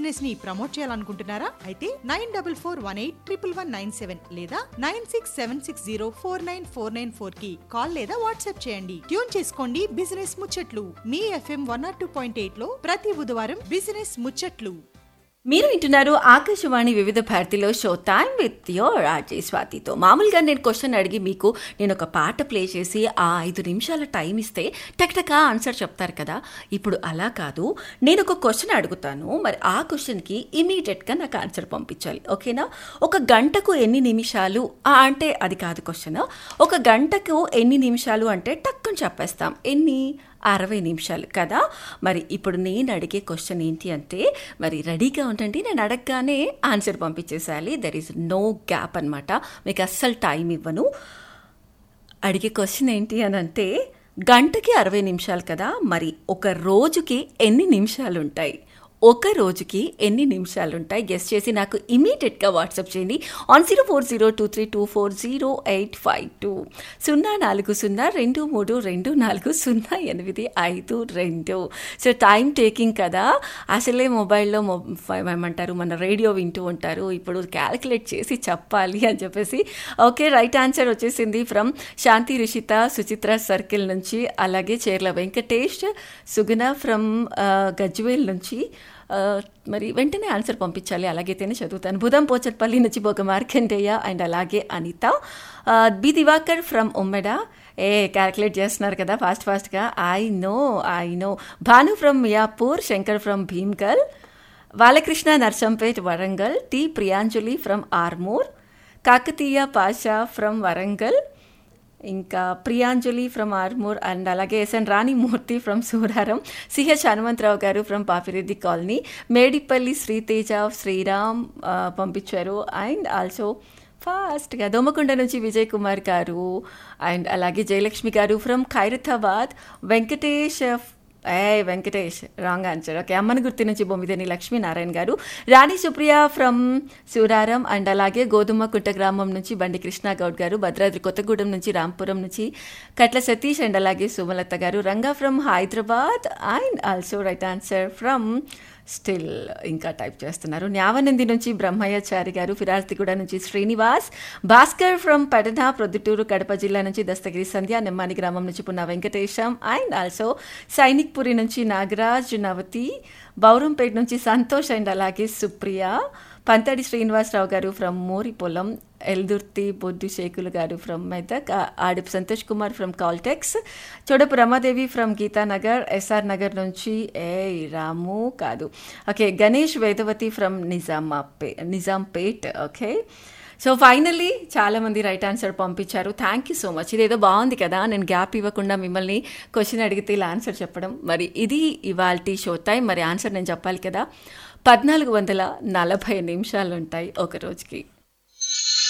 business ని promote చేయాలనుకుంటున్నారా అయితే nine double four one eight triple one nine seven లేదా nine six seven six zero four nine four nine four కి call లేదా WhatsApp చేయండి tune చేసుకోండి బిజినెస్ ముచ్చట్లు మీ FM one nought two point eight లో ప్రతి బుధవారం బిజినెస్ ముచ్చట్లు మీరు వింటున్నారు ఆకాశవాణి వివిధ భారతిలో show time with your RJ స్వాతితో మామూలుగా నేను క్వశ్చన్ అడిగి మీకు నేను ఒక పాట ప్లే చేసి ఆ ఐదు నిమిషాల టైం ఇస్తే టక్టకా ఆన్సర్ చెప్తారు కదా ఇప్పుడు అలా కాదు నేను ఒక క్వశ్చన్ అడుగుతాను మరి ఆ క్వశ్చన్కి ఇమీడియట్గా నాకు ఆన్సర్ పంపించాలి ఓకేనా ఒక గంటకు ఎన్ని నిమిషాలు ఆ, అంటే అది కాదు క్వశ్చన్ ఒక గంటకు ఎన్ని నిమిషాలు అంటే టక్కుని చెప్పేస్తాం ఎన్ని అరవై నిమిషాలు కదా మరి ఇప్పుడు నేను అడిగే క్వశ్చన్ ఏంటి అంటే మరి రెడీగా ఉండండి నేను అడగగానే ఆన్సర్ పంపించేసేయాలి దెర్ ఈజ్ నో గ్యాప్ అనమాట మీకు అస్సలు టైం ఇవ్వను అడిగే క్వశ్చన్ ఏంటి అని అంటే గంటకి అరవై నిమిషాలు కదా మరి ఒక రోజుకి ఎన్ని నిమిషాలు ఉంటాయి ఒక రోజుకి ఎన్ని నిమిషాలు ఉంటాయి గెస్ట్ చేసి నాకు ఇమీడియట్గా వాట్సాప్ చేయండి on zero four zero two three two four zero eight five two సున్నా నాలుగు సున్నా రెండు మూడు రెండు నాలుగు సున్నా ఎనిమిది ఐదు రెండు సో టైం టేకింగ్ కదా అసలే మొబైల్లో మొ ఏమంటారు మన రేడియో వింటూ ఉంటారు ఇప్పుడు క్యాలిక్యులేట్ చేసి చెప్పాలి అని చెప్పేసి ఓకే రైట్ ఆన్సర్ వచ్చేసింది ఫ్రమ్ శాంతి రిషిత సుచిత్ర సర్కిల్ నుంచి అలాగే చేర్ల వెంకటేష్ సుగుణ ఫ్రమ్ గజ్వేల్ నుంచి ఆ, మరి వెంటనే ఆన్సర్ పంపించాలి అలాగైతేనే చదువుతాను బుధం పోచట్పల్లి నుంచి బొగ మార్కండేయ అండ్ అలాగే అనిత ఆ, బి దివాకర్ ఫ్రమ్ ఉమ్మెడ ఏ క్యాల్కులేట్ చేస్తున్నారు కదా ఫాస్ట్ ఫాస్ట్గా I know I know Bhanu from Miyapur Shankar from Bheemgal Balakrishna Narsampet Warangal T Priyanjali from Armoor Kakatiya Pasha from Warangal ఇంకా ప్రియాంజలి ఫ్రమ్ ఆర్మూర్ అండ్ అలాగే SN Ranimurthy from Suraram CH Hanumantharao garu from Papireddy colony Medipally Sriteja Sriram ఆ, పంపించారు అండ్ ఆల్సో ఫాస్ట్గా దోమకొండ నుంచి విజయ్ కుమార్ గారు అండ్ అలాగే జయలక్ష్మి గారు ఫ్రమ్ ఖైరతాబాద్ వెంకటేష్ ఏ వెంకటేష్ రాంగ్ ఆన్సర్ ఓకే అమ్మని గుర్తు నుంచి బొమ్మిదేని లక్ష్మీనారాయణ గారు రాణి సుప్రియ ఫ్రమ్ సూరారం అండ్ అలాగే గోధుమ కుంట గ్రామం నుంచి బండి కృష్ణ గౌడ్ గారు భద్రాద్రి కొత్తగూడెం నుంచి రాంపురం నుంచి కట్ల సతీష్ అండ్ అలాగే Sumalatha garu Ranga from Hyderabad and also right answer from still ఇంకా టైప్ చేస్తున్నారు న్యావనంది నుంచి బ్రహ్మయ్యాచారి గారు ఫిరార్తిగూడ నుంచి శ్రీనివాస్ భాస్కర్ ఫ్రమ్ పడన ప్రొద్దుటూరు కడప జిల్లా నుంచి దస్తగిరి సంధ్య నెమ్మాని గ్రామం నుంచి పున్న వెంకటేశం అండ్ ఆల్సో సైనిక్పురి నుంచి నాగరాజ్ నవతి బౌరంపేట నుంచి సంతోష్ అండ్ అలాగే సుప్రియ పంతడి శ్రీనివాసరావు గారు ఫ్రమ్ మోరిపొలం ఎల్దుర్తి బొద్దు శేఖులు గారు ఫ్రమ్ మెదక్ ఆ- Adipu Santosh Kumar from Caltex Chodapu Ramadevi from Geethanagar SR Nagar నుంచి ఏ రాము కాదు ఓకే గణేష్ వేదవతి ఫ్రమ్ నిజామాపే నిజాంపేట్ ఓకే సో ఫైనల్లీ చాలామంది రైట్ ఆన్సర్ పంపించారు థ్యాంక్ యూ సో మచ్ ఇదేదో బాగుంది కదా నేను గ్యాప్ ఇవ్వకుండా మిమ్మల్ని క్వశ్చన్ అడిగితే ఇలా ఆన్సర్ చెప్పడం మరి ఇది ఇవాల్టి షో టైం మరి ఆన్సర్ నేను చెప్పాలి కదా పద్నాలుగు వందల నలభై నిమిషాలు ఉంటాయి ఒక రోజుకి